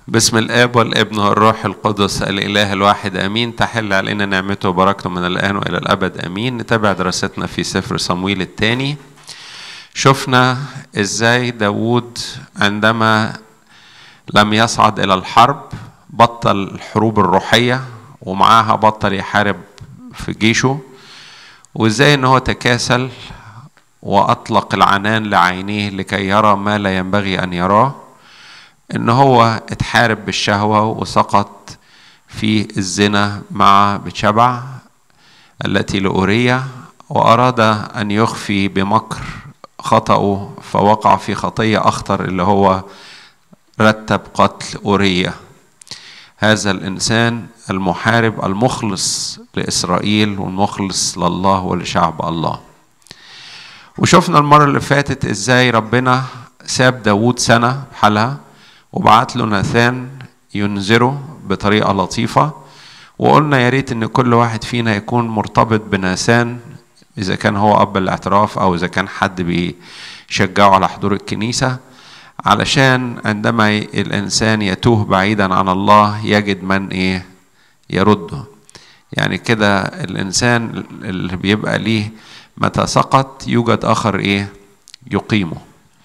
باسم الاب والابن والروح القدس الاله الواحد امين تحل علينا نعمته وبركته من الان والى الابد امين نتابع دراستنا في سفر صمويل الثاني شفنا ازاي داوود عندما لم يصعد الى الحرب بطل الحروب الروحيه ومعاها بطل يحارب في جيشه وازاي ان هو تكاسل واطلق العنان لعينيه لكي يرى ما لا ينبغي ان يراه ان هو اتحارب بالشهوه وسقط في الزنا مع بتشبع التي لأورية وأراد أن يخفي بمكر خطأه فوقع في خطية أخطر اللي هو رتب قتل أورية هذا الإنسان المحارب المخلص لإسرائيل والمخلص لله ولشعب الله وشفنا المرة اللي فاتت إزاي ربنا ساب داوود سنة بحالها وبعت له ناثان ينذره بطريقة لطيفة وقلنا يا ريت ان كل واحد فينا يكون مرتبط بناثان اذا كان هو اب الاعتراف او اذا كان حد بيشجعه على حضور الكنيسة علشان عندما الانسان يتوه بعيدا عن الله يجد من ايه يرده يعني كده الانسان اللي بيبقى ليه متى سقط يوجد اخر ايه يقيمه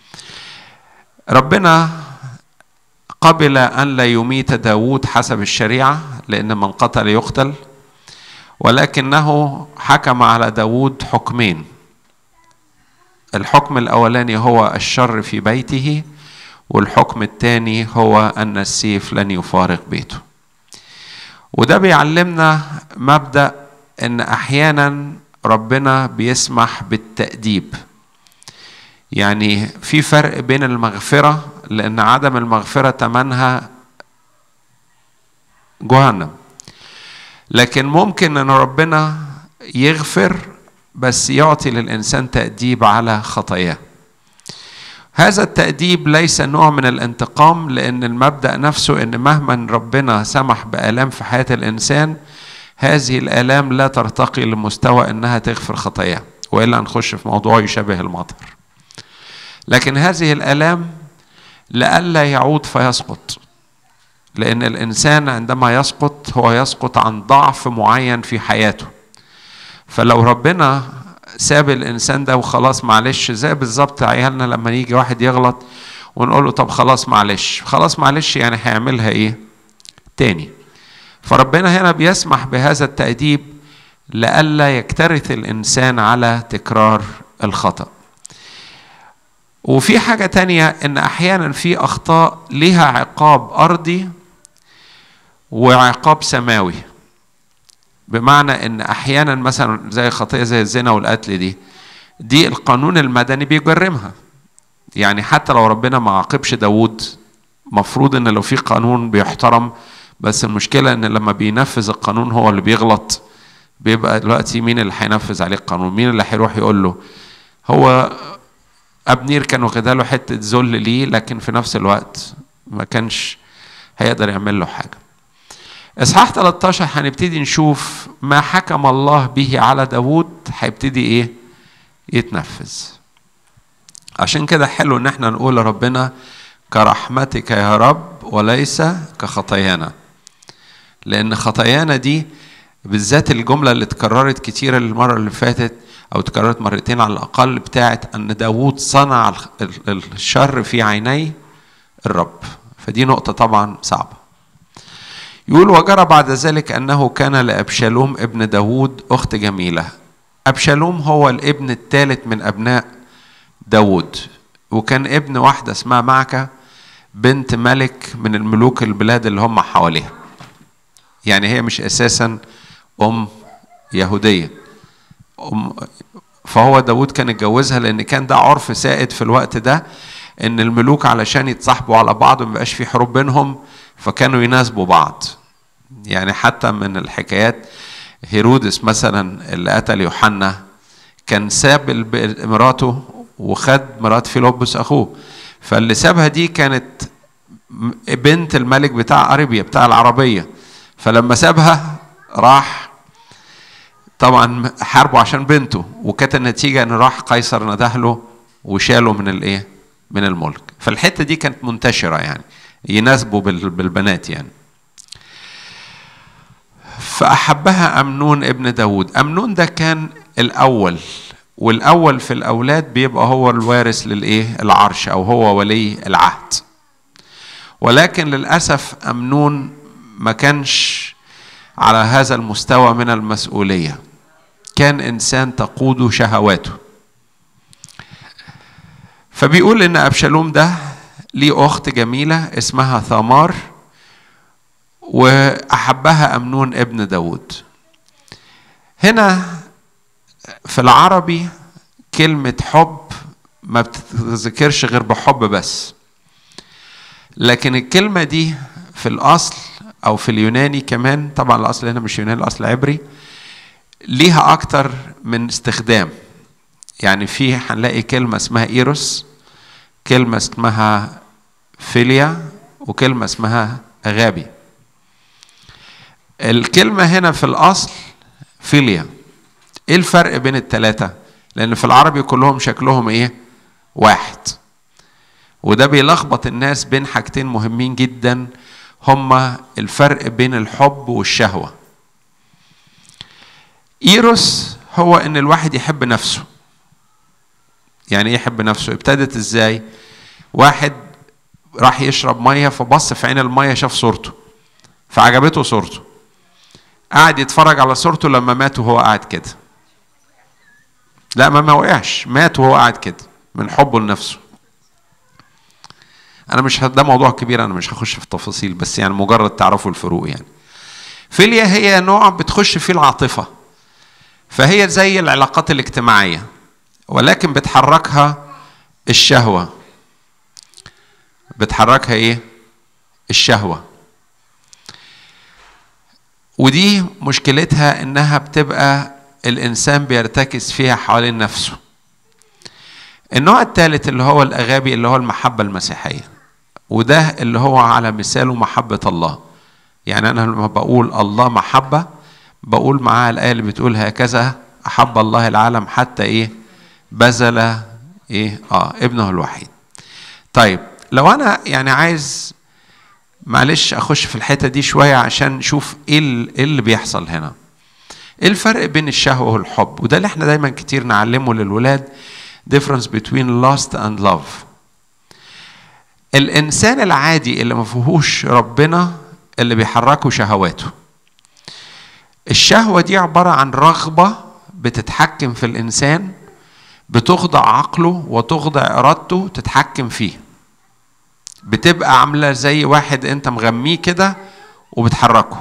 ربنا قبل أن لا يميت داود حسب الشريعة لأن من قتل يقتل ولكنه حكم على داود حكمين الحكم الأولاني هو الشر في بيته والحكم الثاني هو أن السيف لن يفارق بيته وده بيعلمنا مبدأ أن أحيانا ربنا بيسمح بالتأديب يعني في فرق بين المغفرة لأن عدم المغفرة تمنها جهنم لكن ممكن أن ربنا يغفر بس يعطي للإنسان تأديب على خطاياه هذا التأديب ليس نوع من الانتقام لأن المبدأ نفسه أن مهما ربنا سمح بآلام في حياة الإنسان هذه الآلام لا ترتقي لمستوى أنها تغفر خطاياه وإلا نخش في موضوع يشبه المطر لكن هذه الآلام لئلا يعود فيسقط لأن الإنسان عندما يسقط هو يسقط عن ضعف معين في حياته فلو ربنا ساب الإنسان ده وخلاص معلش زي بالظبط عيالنا لما يجي واحد يغلط ونقول له طب خلاص معلش خلاص معلش يعني هيعملها إيه تاني فربنا هنا بيسمح بهذا التأديب لئلا يكترث الإنسان على تكرار الخطأ وفي حاجة تانية إن أحيانا في أخطاء لها عقاب أرضي وعقاب سماوي بمعنى إن أحيانا مثلا زي خطية زي الزنا والقتل دي دي القانون المدني بيجرمها يعني حتى لو ربنا ما عاقبش داوود مفروض إن لو في قانون بيحترم بس المشكلة إن لما بينفذ القانون هو اللي بيغلط بيبقى دلوقتي مين اللي هينفذ عليه القانون مين اللي هيروح يقول له هو أبنير كان واخدها له حتة ذل ليه لكن في نفس الوقت ما كانش هيقدر يعمل له حاجة إصحاح 13 هنبتدي نشوف ما حكم الله به على داوود هيبتدي إيه يتنفذ عشان كده حلو إن احنا نقول لربنا كرحمتك يا رب وليس كخطايانا لأن خطايانا دي بالذات الجملة اللي اتكررت كتير المرة اللي فاتت أو تكررت مرتين على الأقل بتاعت أن داوود صنع الشر في عيني الرب فدي نقطة طبعا صعبة يقول وجرى بعد ذلك أنه كان لأبشالوم ابن داوود أخت جميلة أبشالوم هو الابن الثالث من أبناء داوود وكان ابن واحدة اسمها معكة بنت ملك من الملوك البلاد اللي هم حواليها يعني هي مش أساسا أم يهودية فهو داود كان اتجوزها لان كان ده عرف سائد في الوقت ده ان الملوك علشان يتصاحبوا على بعض وما يبقاش في حروب بينهم فكانوا يناسبوا بعض يعني حتى من الحكايات هيرودس مثلا اللي قتل يوحنا كان ساب مراته وخد مرات فيلبس اخوه فاللي سابها دي كانت بنت الملك بتاع اريبيا بتاع العربيه فلما سابها راح طبعا حاربوا عشان بنته وكانت النتيجه ان راح قيصر نده له وشاله من الايه؟ من الملك فالحته دي كانت منتشره يعني يناسبوا بالبنات يعني فأحبها أمنون ابن داود أمنون ده كان الأول والأول في الأولاد بيبقى هو الوارث للإيه العرش أو هو ولي العهد ولكن للأسف أمنون ما كانش على هذا المستوى من المسؤولية كان إنسان تقود شهواته فبيقول إن أبشالوم ده ليه أخت جميلة اسمها ثمار وأحبها أمنون ابن داود هنا في العربي كلمة حب ما بتتذكرش غير بحب بس لكن الكلمة دي في الأصل أو في اليوناني كمان طبعا الأصل هنا مش يوناني الأصل عبري ليها أكتر من استخدام يعني في هنلاقي كلمة اسمها إيروس كلمة اسمها فيليا وكلمة اسمها أغابي الكلمة هنا في الأصل فيليا إيه الفرق بين التلاتة؟ لأن في العربي كلهم شكلهم إيه؟ واحد وده بيلخبط الناس بين حاجتين مهمين جدا هما الفرق بين الحب والشهوة إيروس هو إن الواحد يحب نفسه يعني إيه يحب نفسه؟ ابتدت إزاي؟ واحد راح يشرب مية فبص في عين المية شاف صورته فعجبته صورته قعد يتفرج على صورته لما مات وهو قاعد كده لا ما ما وقعش مات وهو قاعد كده من حبه لنفسه انا مش ده موضوع كبير انا مش هخش في التفاصيل بس يعني مجرد تعرفوا الفروق يعني فيليا هي نوع بتخش فيه العاطفه فهي زي العلاقات الاجتماعيه ولكن بتحركها الشهوه بتحركها ايه الشهوه ودي مشكلتها انها بتبقى الانسان بيرتكز فيها حوالين نفسه النوع الثالث اللي هو الاغابي اللي هو المحبه المسيحيه وده اللي هو على مثاله محبه الله يعني انا لما بقول الله محبه بقول معاها الايه اللي بتقول هكذا احب الله العالم حتى ايه بذل ايه اه ابنه الوحيد طيب لو انا يعني عايز معلش اخش في الحته دي شويه عشان نشوف ايه اللي بيحصل هنا ايه الفرق بين الشهوه والحب وده اللي احنا دايما كتير نعلمه للولاد difference between lust and love الانسان العادي اللي ما فيهوش ربنا اللي بيحركه شهواته الشهوه دي عباره عن رغبه بتتحكم في الانسان بتخضع عقله وتخضع ارادته تتحكم فيه بتبقى عامله زي واحد انت مغميه كده وبتحركه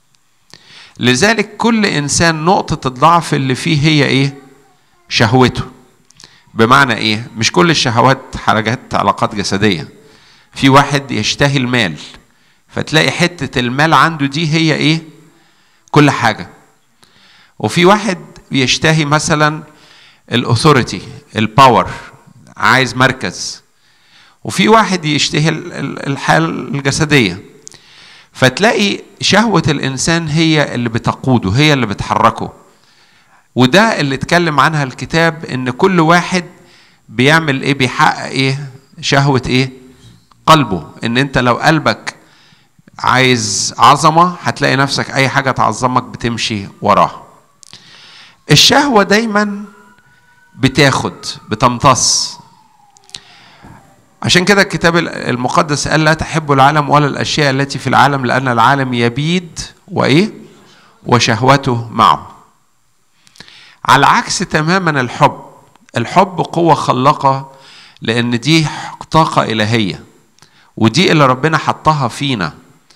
لذلك كل انسان نقطه الضعف اللي فيه هي ايه شهوته بمعنى ايه مش كل الشهوات حاجات علاقات جسديه في واحد يشتهي المال فتلاقي حته المال عنده دي هي ايه كل حاجه وفي واحد بيشتهي مثلا الاثوريتي الباور عايز مركز وفي واحد يشتهي الحياه الجسديه فتلاقي شهوة الإنسان هي اللي بتقوده هي اللي بتحركه وده اللي اتكلم عنها الكتاب إن كل واحد بيعمل إيه بيحقق إيه شهوة إيه قلبه إن أنت لو قلبك عايز عظمة هتلاقي نفسك أي حاجة تعظمك بتمشي وراها الشهوة دايما بتاخد بتمتص عشان كده الكتاب المقدس قال لا تحبوا العالم ولا الاشياء التي في العالم لان العالم يبيد وايه وشهوته معه على عكس تماما الحب الحب قوه خلاقه لان دي طاقه الهيه ودي اللي ربنا حطها فينا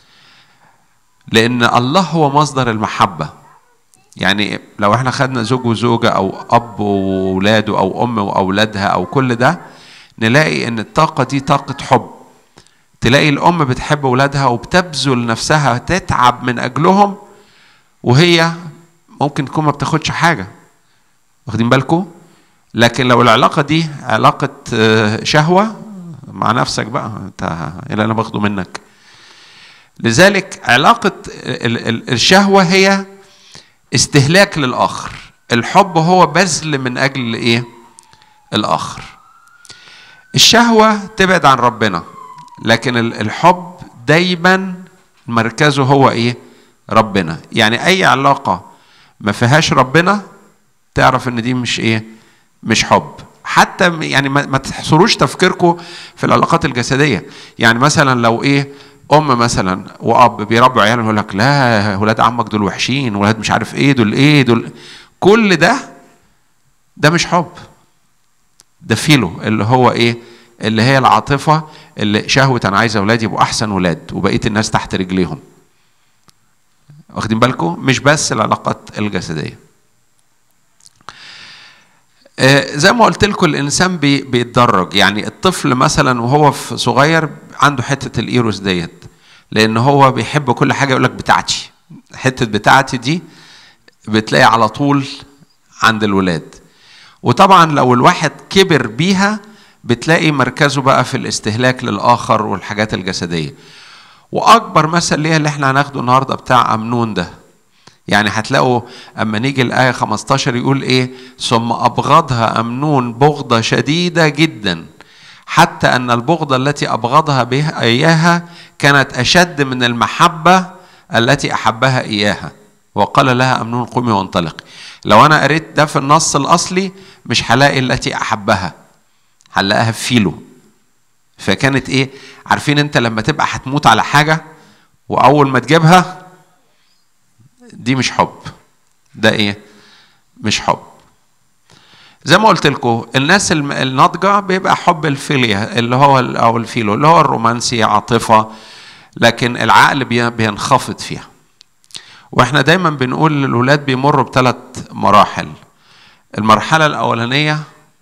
لان الله هو مصدر المحبه يعني لو احنا خدنا زوج وزوجه او اب وولاده او ام واولادها او كل ده نلاقي ان الطاقة دي طاقة حب تلاقي الأم بتحب ولادها وبتبذل نفسها تتعب من أجلهم وهي ممكن تكون ما بتاخدش حاجة واخدين بالكم لكن لو العلاقة دي علاقة شهوة مع نفسك بقى انت ايه اللي انا باخده منك لذلك علاقة الشهوة هي استهلاك للآخر الحب هو بذل من أجل إيه الآخر الشهوة تبعد عن ربنا لكن الحب دايما مركزه هو ايه ربنا يعني اي علاقه ما فيهاش ربنا تعرف ان دي مش ايه مش حب حتى يعني ما تحصروش تفكيركم في العلاقات الجسديه يعني مثلا لو ايه ام مثلا واب بيربوا عيالهم يقول لك لا ولاد عمك دول وحشين ولاد مش عارف ايه دول ايه دول كل ده ده مش حب ده فيلو اللي هو ايه اللي هي العاطفه اللي شهوه انا عايز اولادي يبقوا احسن ولاد وبقيه الناس تحت رجليهم واخدين بالكم مش بس العلاقات الجسديه زي ما قلت لكم الانسان بي بيتدرج يعني الطفل مثلا وهو في صغير عنده حته الايروس ديت لان هو بيحب كل حاجه يقول لك بتاعتي حته بتاعتي دي بتلاقي على طول عند الولاد وطبعا لو الواحد كبر بيها بتلاقي مركزه بقى في الاستهلاك للاخر والحاجات الجسديه واكبر مثل ليها اللي احنا هناخده النهارده بتاع امنون ده يعني هتلاقوا اما نيجي الايه 15 يقول ايه ثم ابغضها امنون بغضه شديده جدا حتى ان البغضه التي ابغضها بها اياها كانت اشد من المحبه التي احبها اياها وقال لها امنون قومي وانطلقي لو انا قريت ده في النص الاصلي مش هلاقي التي احبها هنلاقيها في فيلو فكانت ايه عارفين انت لما تبقى هتموت على حاجه واول ما تجيبها دي مش حب ده ايه مش حب زي ما قلت لكم الناس الناضجه بيبقى حب الفيليا اللي هو او الفيلو اللي هو الرومانسي عاطفه لكن العقل بينخفض فيها واحنا دايما بنقول للولاد بيمروا بثلاث مراحل المرحله الاولانيه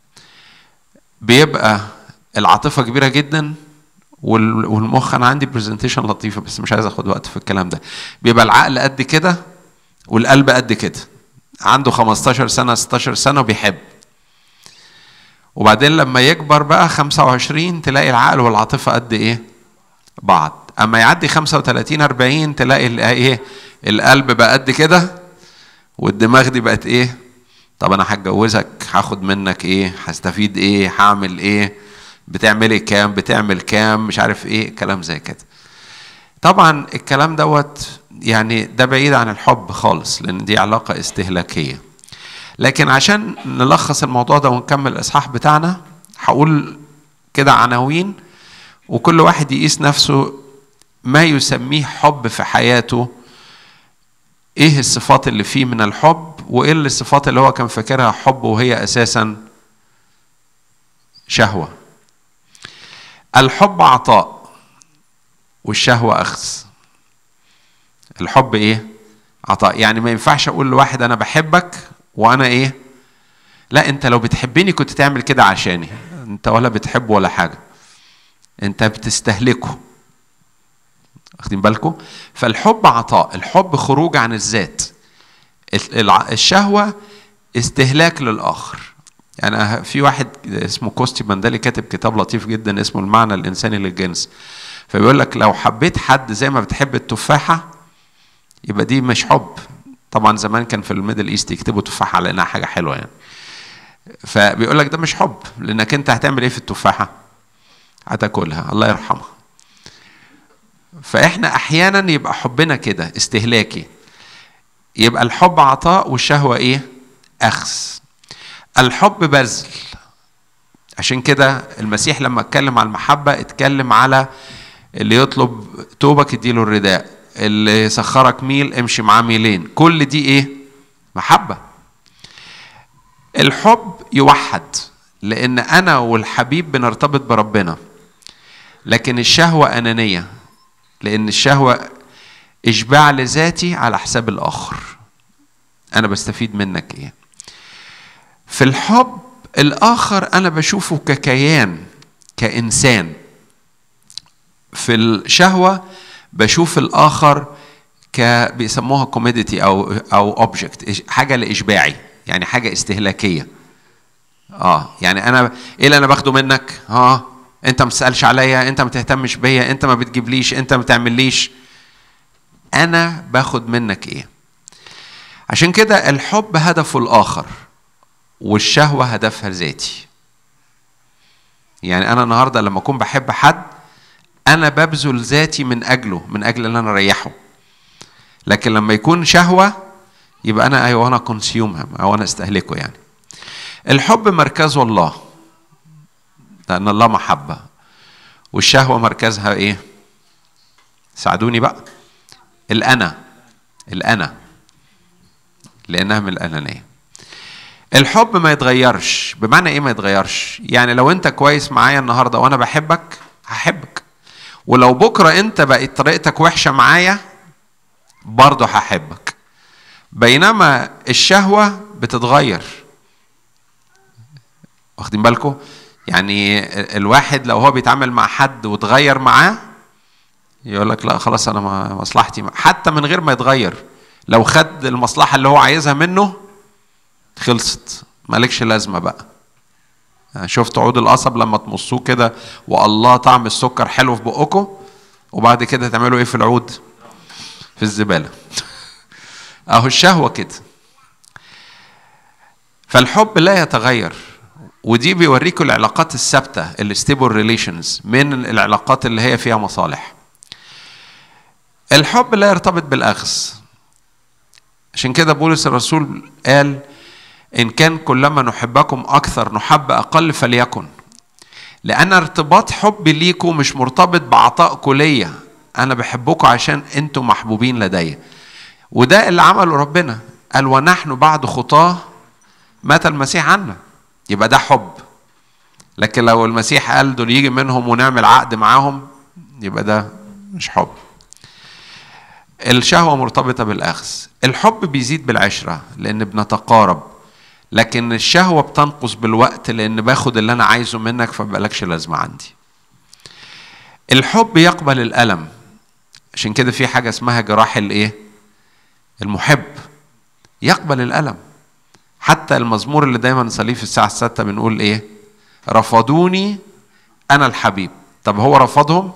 بيبقى العاطفه كبيره جدا والمخ انا عندي برزنتيشن لطيفه بس مش عايز اخد وقت في الكلام ده بيبقى العقل قد كده والقلب قد كده عنده 15 سنه 16 سنه وبيحب وبعدين لما يكبر بقى 25 تلاقي العقل والعاطفه قد ايه بعض اما يعدي 35 40 تلاقي ايه القلب بقى قد كده والدماغ دي بقت ايه طب انا هتجوزك هاخد منك ايه هستفيد ايه هعمل ايه بتعملي كام بتعمل كام مش عارف ايه كلام زي كده طبعا الكلام دوت يعني ده بعيد عن الحب خالص لان دي علاقه استهلاكيه لكن عشان نلخص الموضوع ده ونكمل الاصحاح بتاعنا هقول كده عناوين وكل واحد يقيس نفسه ما يسميه حب في حياته ايه الصفات اللي فيه من الحب وايه الصفات اللي هو كان فاكرها حب وهي اساسا شهوه الحب عطاء والشهوه اخذ الحب ايه عطاء يعني ما ينفعش اقول لواحد انا بحبك وانا ايه لا انت لو بتحبني كنت تعمل كده عشاني انت ولا بتحبه ولا حاجه انت بتستهلكه واخدين بالكم فالحب عطاء الحب خروج عن الذات الشهوه استهلاك للاخر يعني في واحد اسمه كوستي ماندالي كاتب كتاب لطيف جدا اسمه المعنى الانساني للجنس فبيقول لك لو حبيت حد زي ما بتحب التفاحه يبقى دي مش حب طبعا زمان كان في الميدل ايست يكتبوا تفاحه على انها حاجه حلوه يعني فبيقول لك ده مش حب لانك انت هتعمل ايه في التفاحه هتاكلها الله يرحمها فاحنا احيانا يبقى حبنا كده استهلاكي يبقى الحب عطاء والشهوه ايه اخذ الحب بذل عشان كده المسيح لما اتكلم على المحبه اتكلم على اللي يطلب توبك اديله الرداء اللي يسخرك ميل امشي معاه ميلين كل دي ايه محبه الحب يوحد لان انا والحبيب بنرتبط بربنا لكن الشهوه انانيه لان الشهوه اشباع لذاتي على حساب الاخر انا بستفيد منك ايه في الحب الاخر انا بشوفه ككيان كانسان في الشهوه بشوف الاخر ك بيسموها كوميديتي او او اوبجكت حاجه لاشباعي يعني حاجه استهلاكيه اه يعني انا ايه اللي انا باخده منك اه انت ما تسالش عليا انت ما تهتمش بيا انت ما بتجيبليش انت ما تعمليش انا باخد منك ايه عشان كده الحب هدفه الاخر والشهوه هدفها ذاتي يعني انا النهارده لما اكون بحب حد انا ببذل ذاتي من اجله من اجل ان انا اريحه لكن لما يكون شهوه يبقى انا ايوه انا كونسيوم او انا استهلكه يعني الحب مركزه الله لان الله محبه والشهوه مركزها ايه ساعدوني بقى الانا الانا لانها من الانانيه الحب ما يتغيرش بمعنى ايه ما يتغيرش يعني لو انت كويس معايا النهارده وانا بحبك هحبك ولو بكره انت بقت طريقتك وحشه معايا برضه هحبك بينما الشهوه بتتغير واخدين بالكم يعني الواحد لو هو بيتعامل مع حد وتغير معاه يقول لك لا خلاص انا مصلحتي حتى من غير ما يتغير لو خد المصلحه اللي هو عايزها منه خلصت مالكش لازمه بقى شفت عود القصب لما تمصوه كده والله طعم السكر حلو في بقكم وبعد كده تعملوا ايه في العود في الزباله اهو الشهوه كده فالحب لا يتغير ودي بيوريكم العلاقات الثابته الستيبل ريليشنز من العلاقات اللي هي فيها مصالح الحب لا يرتبط بالاخذ عشان كده بولس الرسول قال ان كان كلما نحبكم اكثر نحب اقل فليكن لان ارتباط حبي ليكم مش مرتبط بعطائكم ليا انا بحبكم عشان انتم محبوبين لدي وده اللي عمله ربنا قال ونحن بعد خطاه مات المسيح عنا يبقى ده حب لكن لو المسيح قال دول يجي منهم ونعمل عقد معاهم يبقى ده مش حب الشهوة مرتبطة بالأخذ الحب بيزيد بالعشرة لأن بنتقارب لكن الشهوة بتنقص بالوقت لأن باخد اللي أنا عايزه منك فمبقالكش لازمة عندي الحب يقبل الألم عشان كده في حاجة اسمها جراح الإيه المحب يقبل الألم حتى المزمور اللي دايما نصليه في الساعة الستة بنقول إيه رفضوني أنا الحبيب طب هو رفضهم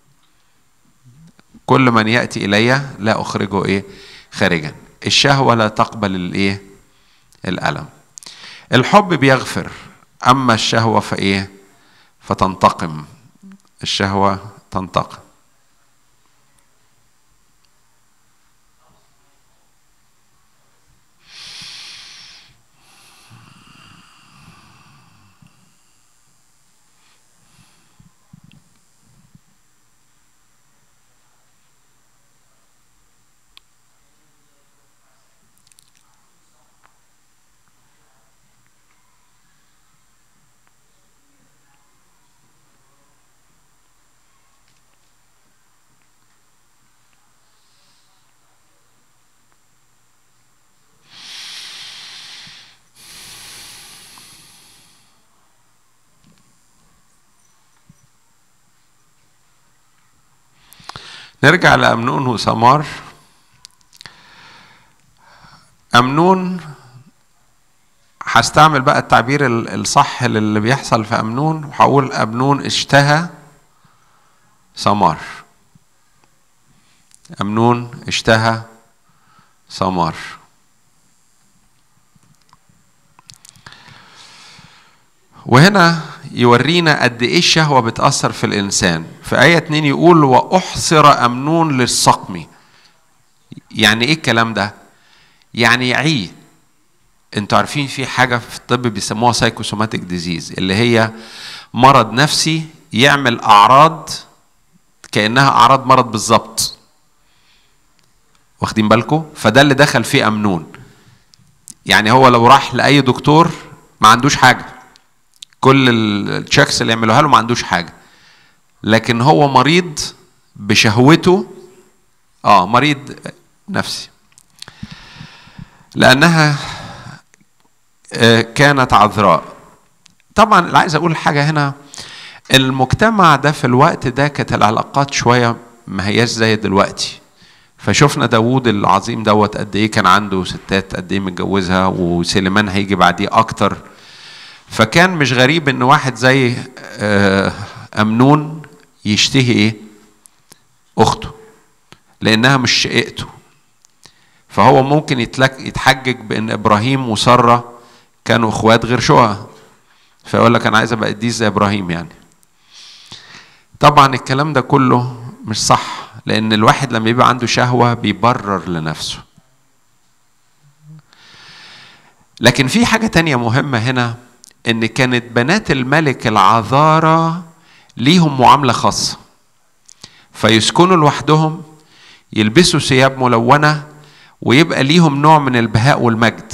كل من يأتي إلي لا أخرجه إيه خارجا الشهوة لا تقبل الإيه الألم الحب بيغفر أما الشهوة فإيه فتنتقم الشهوة تنتقم نرجع لأمنون وسمار أمنون هستعمل بقى التعبير الصح للي بيحصل في أمنون وهقول أمنون اشتهى سمار أمنون اشتهى سمار وهنا يورينا قد ايه الشهوه بتاثر في الانسان في ايه اتنين يقول واحصر امنون للسقم يعني ايه الكلام ده يعني يعيه انتوا عارفين في حاجه في الطب بيسموها سايكوسوماتيك ديزيز اللي هي مرض نفسي يعمل اعراض كانها اعراض مرض بالظبط واخدين بالكم فده اللي دخل فيه امنون يعني هو لو راح لاي دكتور ما عندوش حاجه كل التشيكس اللي يعملوها له ما عندوش حاجه لكن هو مريض بشهوته اه مريض نفسي لانها كانت عذراء طبعا اللي عايز اقول حاجه هنا المجتمع ده في الوقت ده كانت العلاقات شويه ما هياش زي دلوقتي فشفنا داوود العظيم دوت قد ايه كان عنده ستات قد ايه متجوزها وسليمان هيجي بعديه اكتر فكان مش غريب ان واحد زي امنون يشتهي ايه اخته لانها مش شقيقته فهو ممكن يتلك يتحجج بان ابراهيم وساره كانوا اخوات غير شقق فيقول لك انا عايز ابقى قديس زي ابراهيم يعني طبعا الكلام ده كله مش صح لان الواحد لما يبقى عنده شهوه بيبرر لنفسه لكن في حاجه تانية مهمه هنا ان كانت بنات الملك العذارى ليهم معامله خاصه فيسكنوا لوحدهم يلبسوا ثياب ملونه ويبقى ليهم نوع من البهاء والمجد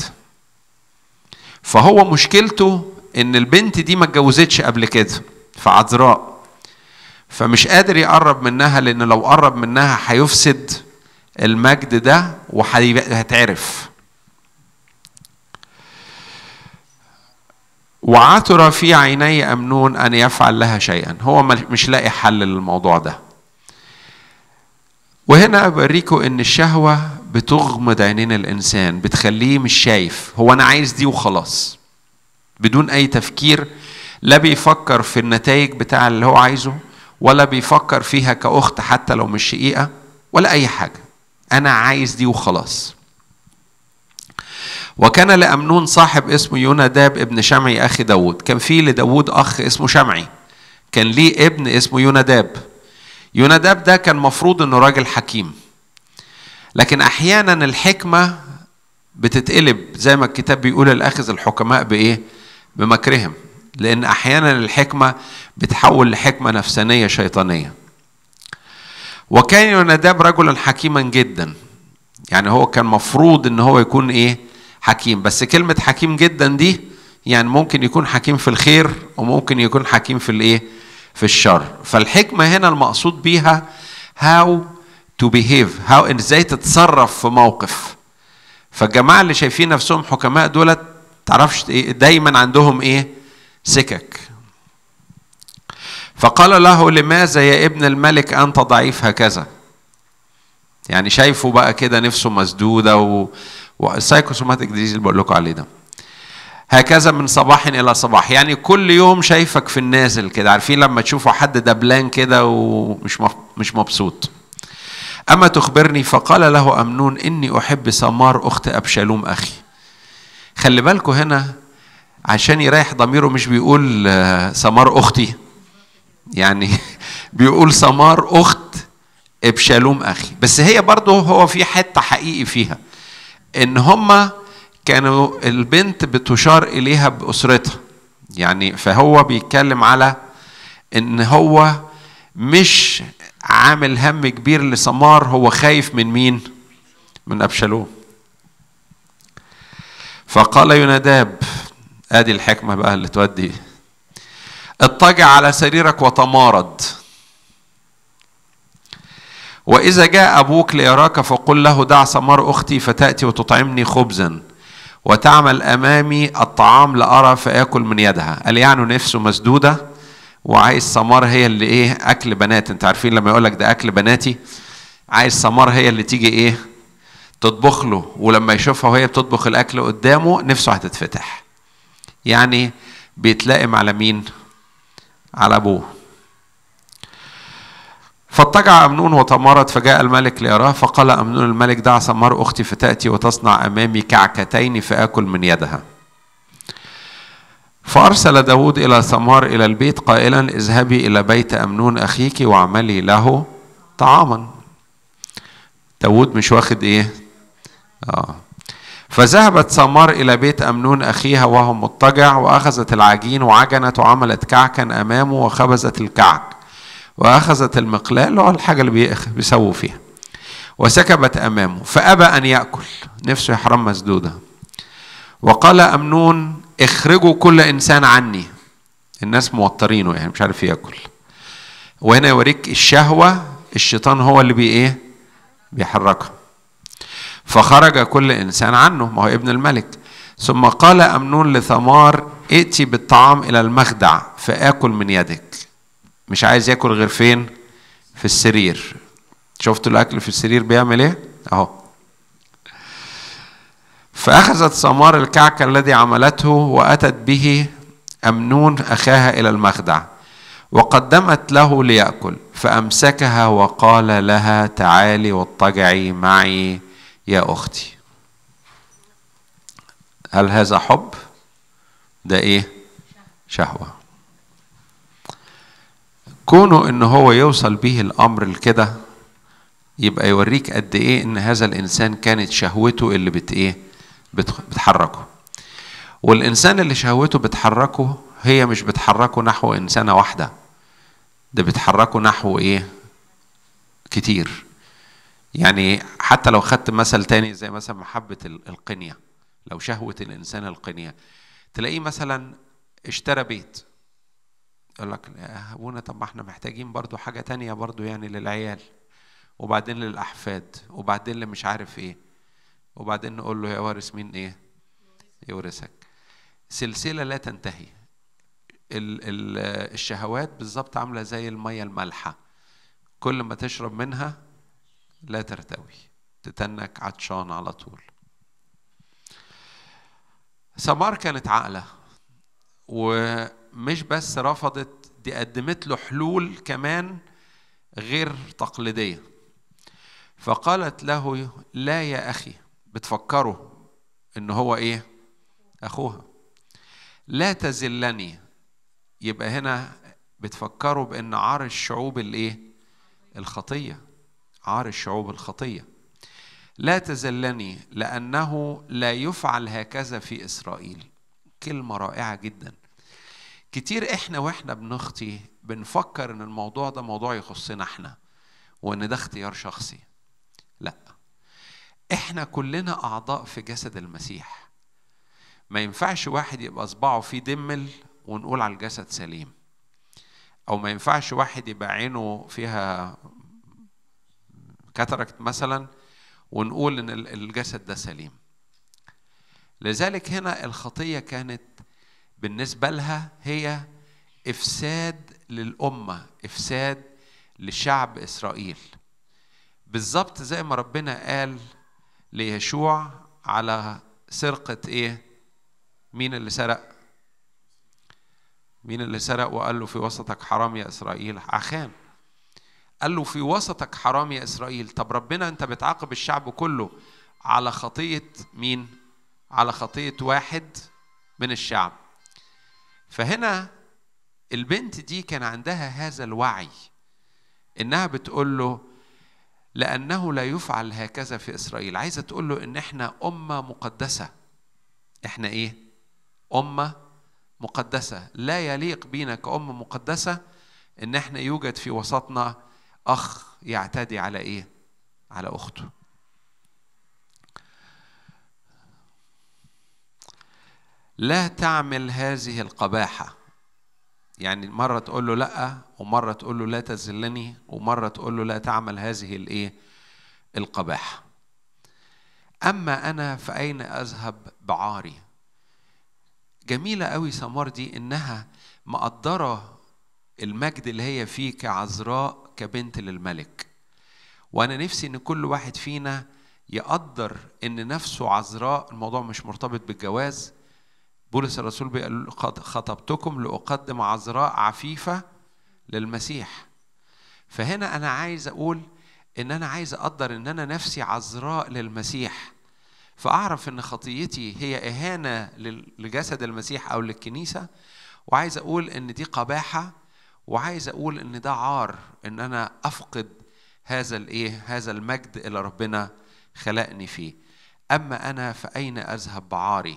فهو مشكلته ان البنت دي ما اتجوزتش قبل كده فعذراء فمش قادر يقرب منها لان لو قرب منها هيفسد المجد ده وهتعرف وعثر في عيني امنون ان يفعل لها شيئا هو مش لاقي حل للموضوع ده وهنا بوريكم ان الشهوه بتغمض عينين الانسان بتخليه مش شايف هو انا عايز دي وخلاص بدون اي تفكير لا بيفكر في النتائج بتاع اللي هو عايزه ولا بيفكر فيها كأخت حتى لو مش شقيقة ولا أي حاجة أنا عايز دي وخلاص وكان لأمنون صاحب اسمه يوناداب ابن شمعي أخي داود كان في لداود أخ اسمه شمعي كان ليه ابن اسمه يوناداب يوناداب ده كان مفروض انه راجل حكيم لكن احيانا الحكمه بتتقلب زي ما الكتاب بيقول الاخذ الحكماء بايه بمكرهم لان احيانا الحكمه بتحول لحكمه نفسانيه شيطانيه وكان يوناداب رجلا حكيما جدا يعني هو كان مفروض ان هو يكون ايه حكيم بس كلمه حكيم جدا دي يعني ممكن يكون حكيم في الخير وممكن يكون حكيم في الايه في الشر فالحكمه هنا المقصود بيها how to behave how ازاي تتصرف في موقف فالجماعه اللي شايفين نفسهم حكماء دولت تعرفش ايه دايما عندهم ايه سكك فقال له لماذا يا ابن الملك انت ضعيف هكذا يعني شايفه بقى كده نفسه مسدوده و... والسايكوسوماتيك ديزيز اللي بقول لكم عليه ده هكذا من صباح الى صباح يعني كل يوم شايفك في النازل كده عارفين لما تشوفوا حد دبلان كده ومش مف... مش مبسوط اما تخبرني فقال له امنون اني احب سمار اخت ابشالوم اخي خلي بالكم هنا عشان يريح ضميره مش بيقول سمار اختي يعني بيقول سمار اخت ابشالوم اخي بس هي برضه هو في حته حقيقي فيها ان هما كانوا البنت بتشار اليها باسرتها يعني فهو بيتكلم على ان هو مش عامل هم كبير لسمار هو خايف من مين من ابشالوم فقال يوناداب ادي الحكمه بقى اللي تودي اضطجع على سريرك وتمارض وإذا جاء أبوك ليراك فقل له دع سمار أختي فتأتي وتطعمني خبزا وتعمل أمامي الطعام لأرى فآكل من يدها قال يعني نفسه مسدودة وعايز سمار هي اللي إيه أكل بنات أنت عارفين لما يقول لك ده أكل بناتي عايز سمار هي اللي تيجي إيه تطبخ له ولما يشوفها وهي بتطبخ الأكل قدامه نفسه هتتفتح يعني بيتلائم على مين على أبوه فاضطجع أمنون وتمرد فجاء الملك ليراه فقال أمنون الملك دع سمار أختي فتأتي وتصنع أمامي كعكتين فآكل من يدها فأرسل داود إلى ثمار إلى البيت قائلا اذهبي إلى بيت أمنون أخيك واعملي له طعاما داود مش واخد إيه آه. فذهبت سمار إلى بيت أمنون أخيها وهو مضطجع وأخذت العجين وعجنت وعملت كعكا أمامه وخبزت الكعك وأخذت المقلاة اللي هو الحاجة اللي بيسووا فيها وسكبت أمامه فأبى أن يأكل نفسه يحرم مسدودة وقال أمنون اخرجوا كل إنسان عني الناس موترينه يعني مش عارف ياكل وهنا يوريك الشهوة الشيطان هو اللي بي إيه بيحركها فخرج كل إنسان عنه ما هو ابن الملك ثم قال أمنون لثمار ائتي بالطعام إلى المخدع فآكل من يدك مش عايز ياكل غير فين في السرير شفتوا الاكل في السرير بيعمل ايه اهو فاخذت سمار الكعك الذي عملته واتت به امنون اخاها الى المخدع وقدمت له ليأكل فأمسكها وقال لها تعالي واضطجعي معي يا أختي هل هذا حب؟ ده إيه؟ شهوة كونه ان هو يوصل به الامر لكده يبقى يوريك قد ايه ان هذا الانسان كانت شهوته اللي بت ايه بتحركه والانسان اللي شهوته بتحركه هي مش بتحركه نحو انسانه واحده ده بتحركه نحو ايه كتير يعني حتى لو خدت مثل تاني زي مثلا محبة القنية لو شهوة الإنسان القنية تلاقيه مثلا اشترى بيت يقول لك يا ابونا طب ما احنا محتاجين برضو حاجة تانية برضو يعني للعيال وبعدين للأحفاد وبعدين اللي مش عارف ايه وبعدين نقول له يا وارث مين ايه يورثك سلسلة لا تنتهي الشهوات بالظبط عاملة زي المية المالحة كل ما تشرب منها لا ترتوي تتنك عطشان على طول سمار كانت عاقلة ومش بس رفضت دي قدمت له حلول كمان غير تقليدية فقالت له لا يا أخي بتفكره إن هو إيه أخوها لا تزلني يبقى هنا بتفكروا بأن عار الشعوب الإيه الخطية عار الشعوب الخطية لا تزلني لأنه لا يفعل هكذا في إسرائيل كلمة رائعة جدا كتير إحنا وإحنا بنخطي بنفكر إن الموضوع ده موضوع يخصنا إحنا وإن ده اختيار شخصي لا إحنا كلنا أعضاء في جسد المسيح ما ينفعش واحد يبقى صباعه فيه دمل ونقول على الجسد سليم او ما ينفعش واحد يبقى عينه فيها كاتراكت مثلا ونقول ان الجسد ده سليم لذلك هنا الخطيه كانت بالنسبه لها هي افساد للامه افساد لشعب اسرائيل بالظبط زي ما ربنا قال ليشوع على سرقه ايه مين اللي سرق مين اللي سرق وقال له في وسطك حرام يا اسرائيل عخان قال له في وسطك حرام يا اسرائيل طب ربنا انت بتعاقب الشعب كله على خطيه مين على خطيه واحد من الشعب فهنا البنت دي كان عندها هذا الوعي انها بتقول له لانه لا يفعل هكذا في اسرائيل عايزه تقول له ان احنا امه مقدسه احنا ايه امه مقدسه لا يليق بينا كأمة مقدسه ان احنا يوجد في وسطنا اخ يعتدي على ايه على اخته لا تعمل هذه القباحه يعني مرة تقول له لأ ومرة تقول له لا تذلني ومرة تقول له لا تعمل هذه الإيه؟ القباحة. أما أنا فأين أذهب بعاري؟ جميلة قوي سمار دي إنها مقدرة المجد اللي هي فيه كعذراء كبنت للملك. وأنا نفسي إن كل واحد فينا يقدر إن نفسه عذراء الموضوع مش مرتبط بالجواز بولس الرسول بيقول قد خطبتكم لأقدم عذراء عفيفة للمسيح فهنا أنا عايز أقول إن أنا عايز أقدر إن أنا نفسي عذراء للمسيح فأعرف إن خطيتي هي إهانة لجسد المسيح أو للكنيسة وعايز أقول إن دي قباحة وعايز أقول إن ده عار إن أنا أفقد هذا الإيه هذا المجد اللي ربنا خلقني فيه أما أنا فأين أذهب بعاري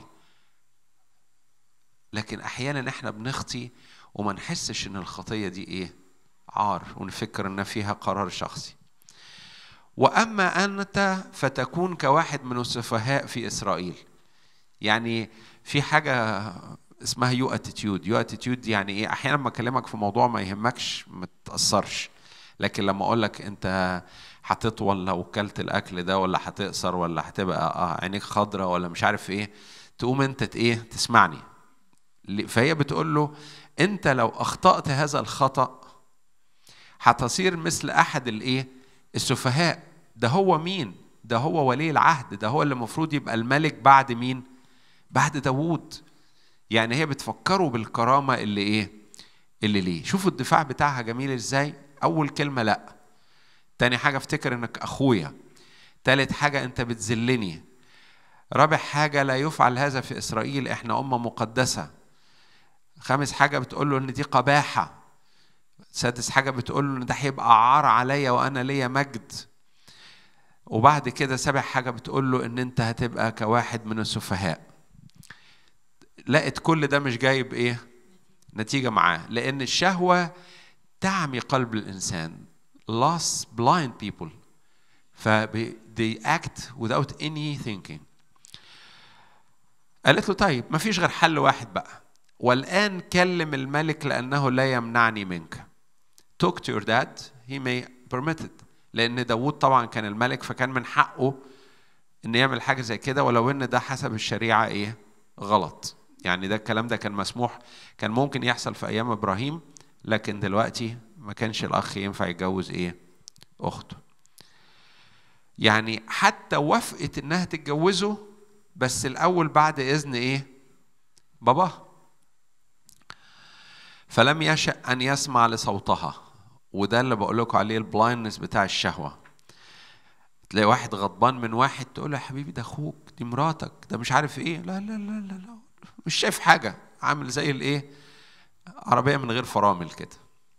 لكن احيانا احنا بنخطي وما نحسش ان الخطيه دي ايه عار ونفكر ان فيها قرار شخصي واما انت فتكون كواحد من السفهاء في اسرائيل يعني في حاجه اسمها يو اتيتيود يو اتيتيود يعني ايه احيانا لما اكلمك في موضوع ما يهمكش ما تاثرش لكن لما اقول لك انت هتطول لو كلت الاكل ده ولا هتقصر ولا هتبقى اه عينيك خضراء ولا مش عارف ايه تقوم انت ايه تسمعني فهي بتقول له انت لو اخطات هذا الخطا هتصير مثل احد الايه السفهاء ده هو مين ده هو ولي العهد ده هو اللي المفروض يبقى الملك بعد مين بعد داوود يعني هي بتفكره بالكرامه اللي ايه اللي ليه شوفوا الدفاع بتاعها جميل ازاي اول كلمه لا تاني حاجه افتكر انك اخويا تالت حاجه انت بتذلني رابع حاجه لا يفعل هذا في اسرائيل احنا امه مقدسه خامس حاجة بتقول له إن دي قباحة سادس حاجة بتقول له إن ده هيبقى عار عليا وأنا ليا مجد وبعد كده سابع حاجة بتقول له إن أنت هتبقى كواحد من السفهاء لقت كل ده مش جايب إيه نتيجة معاه لأن الشهوة تعمي قلب الإنسان lost blind people ف they act without any thinking قالت له طيب ما فيش غير حل واحد بقى والآن كلم الملك لأنه لا يمنعني منك talk to your dad he may permit it لأن داوود طبعا كان الملك فكان من حقه إن يعمل حاجة زي كده ولو إن ده حسب الشريعة إيه غلط يعني ده الكلام ده كان مسموح كان ممكن يحصل في أيام إبراهيم لكن دلوقتي ما كانش الأخ ينفع يتجوز إيه أخته يعني حتى وافقت إنها تتجوزه بس الأول بعد إذن إيه باباها فلم يشأ أن يسمع لصوتها وده اللي بقول لكم عليه البلايندنس بتاع الشهوة تلاقي واحد غضبان من واحد تقول له يا حبيبي ده أخوك دي مراتك ده مش عارف إيه لا لا لا لا, لا. مش شايف حاجة عامل زي الإيه عربية من غير فرامل كده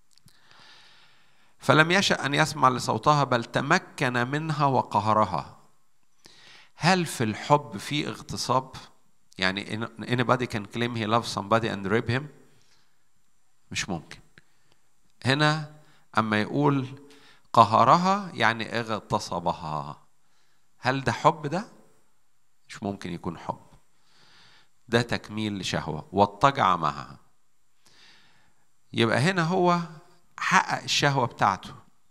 فلم يشأ أن يسمع لصوتها بل تمكن منها وقهرها هل في الحب في اغتصاب؟ يعني anybody can claim he loves somebody and rape him؟ مش ممكن. هنا أما يقول قهرها يعني اغتصبها. هل ده حب ده؟ مش ممكن يكون حب. ده تكميل لشهوة واضطجع معها. يبقى هنا هو حقق الشهوة بتاعته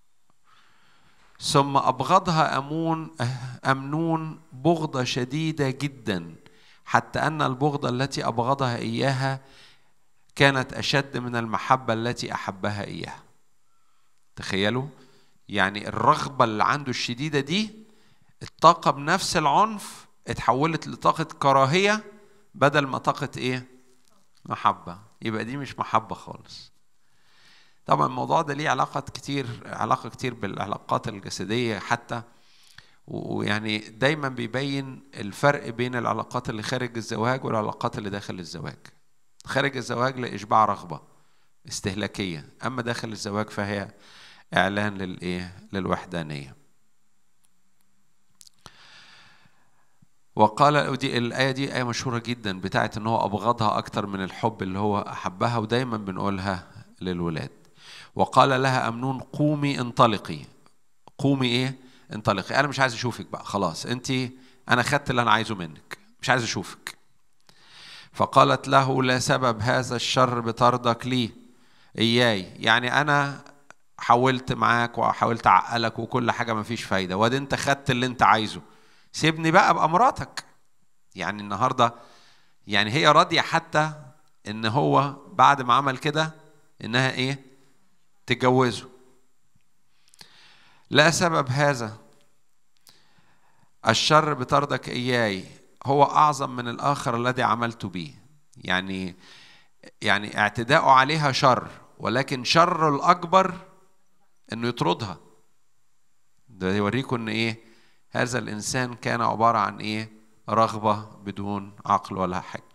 ثم أبغضها أمون أمنون بغضة شديدة جدا حتى أن البغضة التي أبغضها إياها كانت أشد من المحبة التي أحبها إياها تخيلوا يعني الرغبة اللي عنده الشديدة دي الطاقة بنفس العنف اتحولت لطاقة كراهية بدل ما طاقة إيه؟ محبة يبقى دي مش محبة خالص طبعا الموضوع ده ليه علاقة كتير علاقة كتير بالعلاقات الجسدية حتى ويعني دايما بيبين الفرق بين العلاقات اللي خارج الزواج والعلاقات اللي داخل الزواج خارج الزواج لإشباع رغبة استهلاكية أما داخل الزواج فهي إعلان للإيه للوحدانية وقال دي الآية دي آية مشهورة جدا بتاعت إن هو أبغضها أكتر من الحب اللي هو أحبها ودايما بنقولها للولاد وقال لها أمنون قومي انطلقي قومي إيه انطلقي أنا مش عايز أشوفك بقى خلاص أنت أنا خدت اللي أنا عايزه منك مش عايز أشوفك فقالت له لا سبب هذا الشر بطردك لي إياي يعني أنا حاولت معاك وحاولت أعقلك وكل حاجة ما فيش فايدة وادي أنت خدت اللي أنت عايزه سيبني بقى أبقى مراتك يعني النهاردة يعني هي راضية حتى إن هو بعد ما عمل كده إنها إيه تجوزه لا سبب هذا الشر بطردك إياي هو أعظم من الآخر الذي عملت به يعني يعني اعتداؤه عليها شر ولكن شر الأكبر إنه يطردها ده يوريكم إن إيه هذا الإنسان كان عبارة عن إيه رغبة بدون عقل ولا حكمة